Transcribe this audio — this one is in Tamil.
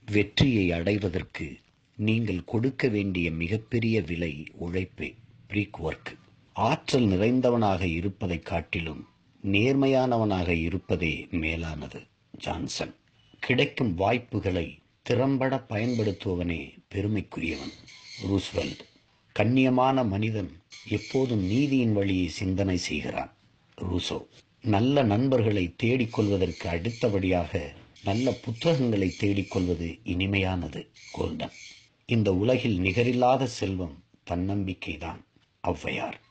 வெற்றியை அடைவதற்கு நீங்கள் கொடுக்க வேண்டிய மிகப்பெரிய விலை உழைப்பே ப்ரீக் ஒர்க் ஆற்றல் நிறைந்தவனாக இருப்பதைக் காட்டிலும் நேர்மையானவனாக இருப்பதே மேலானது ஜான்சன் கிடைக்கும் வாய்ப்புகளை திறம்பட பயன்படுத்துபவனே பெருமைக்குரியவன் ரூஸ்வெல்ட் கண்ணியமான மனிதன் எப்போதும் நீதியின் வழியை சிந்தனை செய்கிறான் ரூசோ நல்ல நண்பர்களை தேடிக்கொள்வதற்கு அடுத்தபடியாக நல்ல புத்தகங்களை தேடிக்கொள்வது இனிமையானது கோல்டன் இந்த உலகில் நிகரில்லாத செல்வம் தன்னம்பிக்கைதான் ஔவையார்